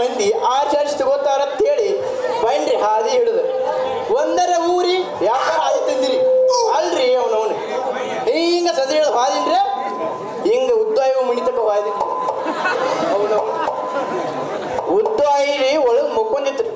ಮಂದಿ ಆಚರಿಸಿ ತಗೋತಾರ ಅಂತೇಳಿ ಬೈನ್ರಿ ಹಾದಿ ಹಿಡಿದು ಒಂದರ ಊರಿ ವ್ಯಾಪಾರ ಹಾದಿ ತಂದಿರಿ ಅಲ್ರಿ ಅವನವನು ಹಿಂಗ ಸದ್ರಿ ಹಿಡಿದು ಹಾದಿನ್ರಿ ಹಿಂಗ ಉದ್ದಾಯ ಮಣಿತಕ ಹಾದಿ ಅವನು ಉದ್ದಾಯಿರಿ ಒಳಗೆ ಮುಕ್ಕೊಂಡಿತ್ತು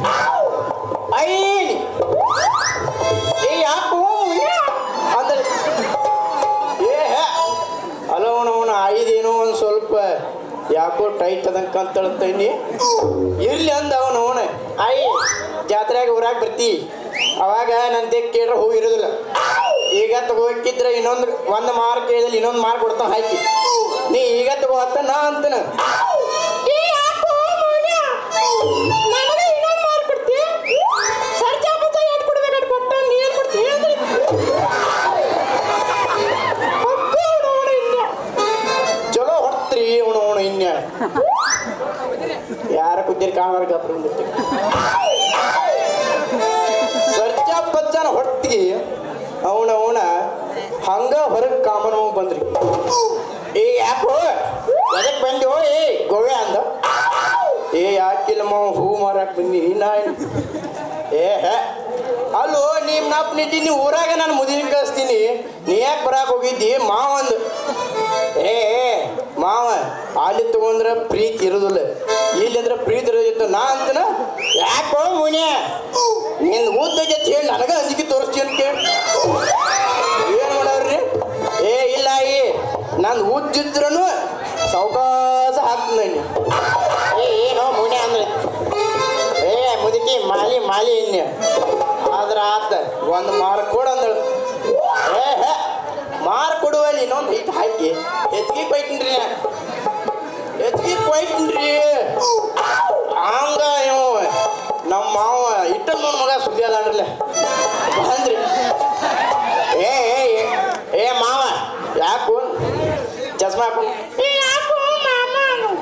ಐ ಏ ಯಾಕೋ ಅಂದ್ರೆ ಏ ಅಲೋ ಅವನ ಐದೇನೋ ಒಂದು ಸ್ವಲ್ಪ ಯಾಕೋ ಟೈಟ್ ಅದಂಕ ಅಂತ ಹೇಳ್ತೇನಿ ಇರ್ಲಿ ಅಂದ ಅವನು ಅವನ ಆಯ್ ಜಾತ್ರೆಗೆ ಊರಾಗ ಬರ್ತಿ ಅವಾಗ ನಂತೆ ಕೇಳ್ರೆ ಹೋಗಿರೋದಿಲ್ಲ ಈಗ ತಗೋಕಿದ್ರೆ ಇನ್ನೊಂದು ಒಂದು ಮಾರ್ಕ್ ಕೇಳಿದಲ್ಲಿ ಇನ್ನೊಂದು ಮಾರ್ಕ್ ಕೊಡ್ತಾನೆ ಹಾಕಿ ನೀ ಈಗ ತಗೋ ಅಂತ ನಾ ಅಂತನ ಚಲೋ ಹೊಡ್ತ್ರಿ ಅವನು ಅವನು ಇನ್ಯ ಯಾರ ಕುದ್ದೀರಿ ಕಾಣಾರ ಗಪ್ರ ಸರ್ಜ ಪಜ್ಜನ ಹೊಟ್ಟಿಗೆ ಅವನ ಅವನ ಹಂಗ ಹೊರಗೆ ಕಾಮನ ಬಂದ್ರಿ ಏ ಯಾಕೋ ಎದಕ್ ಬಂದ್ಯೋ ಏ ಗೋವೆ ಅಂದ ಏ ಯಾಕಿಲ್ಲ ಮಾವ ಹೂ ಮಾರಕ್ ಬಂದಿ ನಾ ಏ ಹೇ ಅಲ್ಲೋ ನೀಮ್ ನಪ್ ನಿಟ್ಟಿ ನೀ ಊರಾಗ ನಾನು ಮುದಿನ ಕಳಿಸ್ತೀನಿ ನೀ ಯಾಕೆ ಬರಾಕ್ ಹೋಗಿದ್ದಿ ಮಾವ ಅಂದು ಏ ಏ, ಮಾವ ಅಲ್ಲಿ ತಗೊಂಡ್ರ ಪ್ರೀತಿ ಇರೋದಿಲ್ಲ ಇಲ್ಲಿಂದ್ರ ಪ್ರೀತಿ ಇರೋದಿತ್ತು ನಾ ಅಂತನ ಯಾಕೋ ಮುನ್ಯ ನಿನ್ ಉದ್ದ ಜೊತೆ ಹೇಳಿ ನನಗ ಅಂಜಿಕೆ ತೋರಿಸ್ತೀನಿ ಅಂತ ಕೇಳಿ ಏನ್ ಮಾಡವ್ರಿ ಏ ಇಲ್ಲ ಈ ನಂದು ಉದ್ದಿದ್ರನು ಸಾವಕಾಶ ಹಾಕ್ತೀನಿ ಏ ಏನೋ ಮುನ್ಯ ಅಂದ್ರೆ ಏ ಮುದುಕಿ ಮಾಲಿ ಮಾಲಿ ಇನ್ಯ ಆದ್ರ ಆತ ಒಂದು ಮಾರ್ ಕೊಡು ಅಂದಳು ಏ ಹೇ ಮಾರ್ ಕೊಡುವಲ್ಲಿ ಇನ್ನೊಂದು ಹಿಟ್ ಹಾಕಿ ಹೆಚ್ಚಿಗೆ ಕೊಯ್ತೀನ್ರಿ ಹೆಚ್ಚಿಗೆ ಕೊಯ್ತೀನ್ರಿ ಹಂಗ ಇವ ನಮ್ಮ ಮಾವ ಇಟ್ಟ ನೋಡ್ ಮಗ ಸುದ್ದಿ ಅಲ್ಲ ಅಂದ್ರಲ್ಲ ಬಂದ್ರಿ ಏ ಏ ಏ, ಏ ಮಾವ ಯಾಕು ಚಸ್ಮಾ ಹಾಕು ಏ, ಯಾಕು ಮಾಮ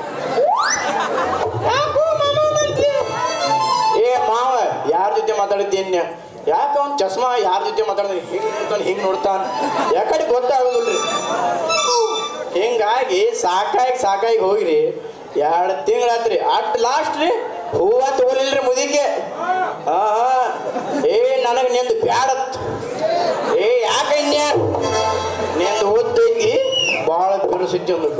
ಯಾಕು ಮಾಮ ಅಂತೀಯ? ಏ ಮಾವ ಯಾರ ಜೊತೆ ಮಾತಾಡಿದ್ದೇನೆ ಯಾಕೆ ಅವ್ನು ಚಸ್ಮಾ ಯಾರ ಜೊತೆ ಮಾತಾಡಿದ ಹಿಂಗೆ ನೋಡ್ತಾನೆ ಹಿಂಗೆ ನೋಡ್ತಾನೆ ಯಾಕಡೆ ಗೊತ್ತಾಗೋದಿಲ್ರಿ ಹಿಂಗಾಗಿ ಸಾಕಾಗಿ ಸಾಕಾಗಿ ಹೋಗ್ರಿ ಎರಡು ತಿಂಗಳಾತ್ರಿ ಅಟ್ ಲಾಸ್ಟ್ ರೀ ಹೂವ ತಗೊಲಿಲ್ರಿ ಮುದಿಗೆ ಹಾ ಹಾ ಏ ನನಗೆ ನಿಂದು ಬ್ಯಾಡತ್ ಏ ಯಾಕೆ ಇನ್ಯ ನಿಂದು ಓದ್ದೈತಿ ಭಾಳ ಬಿರುಸಿದ್ದಿ ಅಂದ್ರು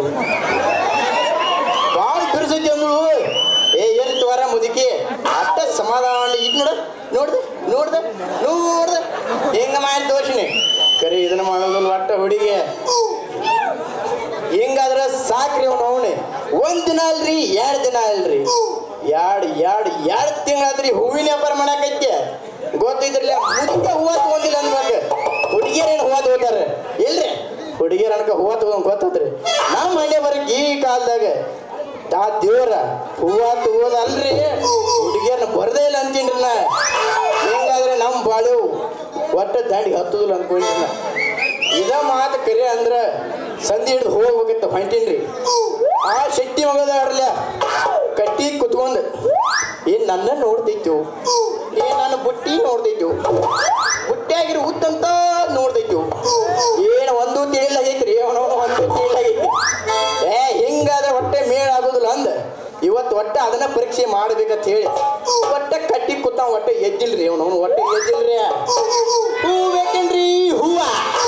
ಭಾಳ ಬಿರುಸಿದ್ದಿ ಅಂದ್ರು ಏ ಎಲ್ಲಿ ತೋರ ಮುದುಕಿ ಅಟ್ಟ ಸಮಾಧಾನ ಇದು ನೋಡ ನೋಡ್ದೆ ನೋಡ್ದೆ ನೋಡ್ದೆ ಹಿಂಗ ಮಾಡಿ ತೋರ್ಸಿನಿ ಕರೆ ಇದನ್ನ ಮಾಡೋದಿಲ್ಲ ಒಟ್ಟ ಹುಡುಗಿ ಹಿಂಗಾದ್ರೆ ಸಾಕ್ರಿ ಅವ್ನು ಅವನೇ ಒಂದ್ ದಿನ ಅಲ್ರಿ ಎರಡ್ ದಿನ ಅಲ್ರಿ ಎರಡ್ ಎರಡ್ ಎರಡ್ ತಿಂಗಳಾದ್ರಿ ಹೂವಿನ ವ್ಯಾಪಾರ ಮಾಡಾಕೈತಿ ಗೊತ್ತೈತ್ರಲ್ಲ ಮುದ್ದೆ ಹೂವ ತಗೊಂಡಿಲ್ಲ ಅನ್ಬೇಕು ಹುಡುಗಿಯರೇನು ಹೂವ ತಗೋತಾರ ಇಲ್ರಿ ಹುಡುಗಿಯರ ಅನ್ಕ ಹೂವ ತಗೊಂಡ್ ಗೊತ್ತದ್ರಿ ನಮ್ಮ ಹಳ್ಳಿ ಬರಕ್ ಈ ಕಾಲದಾಗ ಆ ದೇವ್ರ ಹೂವ ತಗೋದಲ್ರಿ ಹುಡುಗಿಯರ್ನ ಬರ್ದೇ ಇಲ್ಲ ಅಂತೀನ್ರಿ ನಾ ಹಿಂಗಾದ್ರೆ ನಮ್ಮ ಬಾಳು ಒಟ್ಟ ದಾಂಡಿಗೆ ಹತ್ತುದಿಲ್ಲ ಅನ್ಕೊಂಡಿಲ್ಲ ಇದ ಮಾತು ಕರೆ ಅಂದ್ರ ಸಂಧಿ ಹಿಡಿದು ಹೋಗ್ಬೇಕಂತ ಹೊಂಟೀನ್ರಿ ಆ ಶೆಟ್ಟಿ ಮಗದಾಡ್ರಲ್ಲ ಕಟ್ಟಿ ಕುತ್ಕೊಂಡ್ ಏನ್ ನನ್ನ ನೋಡ್ತೈತು ಏ ನಾನು ಬುಟ್ಟಿ ನೋಡ್ತೈತು ಬುಟ್ಟಿಯಾಗಿರೋ ಉತ್ತಂತ ನೋಡ್ತೈತು ಏನ ಒಂದು ತಿಳಿಲಾಗೈತ್ರಿ ಅವನವನು ಒಂದು ತಿಳಿಲಾಗೈತಿ ಏ ಹಿಂಗಾದ್ರೆ ಹೊಟ್ಟೆ ಮೇಳ ಆಗೋದಿಲ್ಲ ಅಂದ ಇವತ್ತು ಒಟ್ಟೆ ಅದನ್ನ ಪರೀಕ್ಷೆ ಮಾಡ್ಬೇಕಂತ ಹೇಳಿ ಒಟ್ಟೆ ಕಟ್ಟಿ ಕೂತ ಒಟ್ಟೆ ಎದ್ದಿಲ್ರಿ ಅವನವನು ಒಟ್ಟೆ ಎದ್ದಿಲ್ರಿ ಹೂ ಬೇಕೇನ್ರಿ ಹೂವ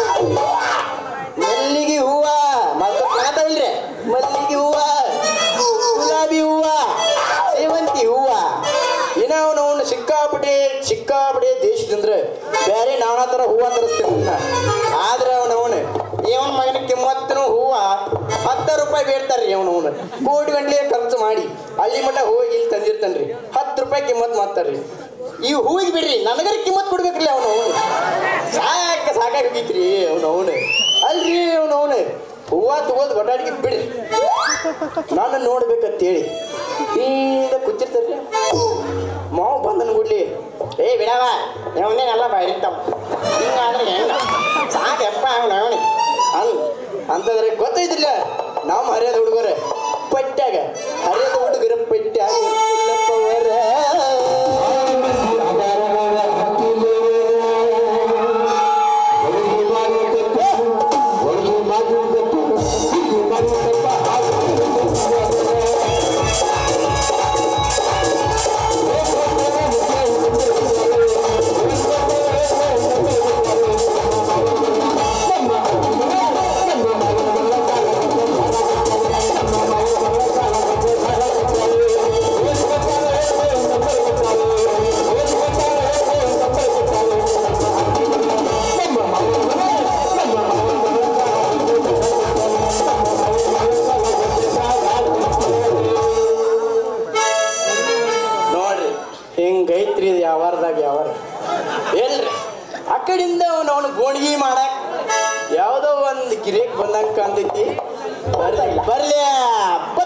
ಮಲ್ಲಿಗೆ ಹೂವ ಮತ್ತೆ ಕಾಣತಾವಿಲ್ರಿ ಮಲ್ಲಿಗೆ ಹೂವ ಗುಲಾಬಿ ಹೂವ ಸೇವಂತಿ ಹೂವ ಇನ್ನ ಅವನು ಸಿಕ್ಕಾಪಟ್ಟೆ ಸಿಕ್ಕಾಪಟ್ಟೆ ದೇಶದಿಂದ ಬೇರೆ ನಾನಾ ಥರ ಹೂವ ತರಿಸ್ತೀನಿ ಆದ್ರೆ ಅವನವನು ಇವನ ಮಗನ ಕಿಮ್ಮತ್ತನು ಹೂವ ಹತ್ತು ರೂಪಾಯಿ ಬೇಡ್ತಾರ್ರಿ ಅವನವನು ಕೋಟಿ ಗಂಟ್ಲೆ ಖರ್ಚು ಮಾಡಿ ಅಲ್ಲಿ ಮಟ್ಟ ಹೋಗಿ ಇಲ್ಲಿ ತಂದಿರ್ತಾನ್ರಿ ಹತ್ತು ರೂಪಾಯಿ ಕಿಮ್ಮತ್ ಮಾಡ್ತಾರ್ರಿ ಈ ಹೂವಿಗೆ ಬಿಡ್ರಿ ನನಗರ ಕಿಮ್ಮತ್ ಕೊಡ್ಬೇಕ್ರಿ ಅವನು ಸಾಕ ಸಾಕಾಗಿ ಹೋಗಿತ್ರಿ ಅವನು ಅವನು ಅಲ್ರಿ ಅವನು ಅವನು ಹೂವ ತಗೋದು ಒಟ್ಟಾಡಿಗೆ ಬಿಡ್ರಿ ನಾನು ನೋಡ್ಬೇಕಂತೇಳಿ ಈಗ ಕೂತಿರ್ತಾರ್ರಿ ಮಾವು ಬಂದನ್ ಗುಡ್ಲಿ ಏ ಬಿಡವ ಇವನೇನೆಲ್ಲ ಬೈರಿತಾವ ಹಿಂಗಾದ್ರೆ ಹೆಂಗ ಸಾಕಪ್ಪ ಅವನು ಅವನಿ ಅನ್ ಅಂತಂದ್ರೆ ಗೊತ್ತೈತಿಲ್ಲ ನಮ್ಮ ಹರಿಯದ ಹುಡುಗರ ಪಟ್ಟ್ಯಾಗ ಹರಿಯದ ಹುಡುಗರ ಪಟ್ಟ್ಯಾಗ ಹುಲ್ಲಪ್ಪವರ. ಒಂದು ಐತ್ರಿ ಇದು ಯಾವಾರದಾಗ ಯಾವಾರ ಎಲ್ರಿ ಆ ಕಡೆಯಿಂದ ಅವನು ಅವನು ಗೋಣಿಗೆ ಮಾಡಕ್ ಯಾವುದೋ ಒಂದು ಗಿರೇಕ್ ಬಂದಂಗ ಕಾಣ್ತೈತಿ ಬರ್ಲಿ ಬರ್ಲಿ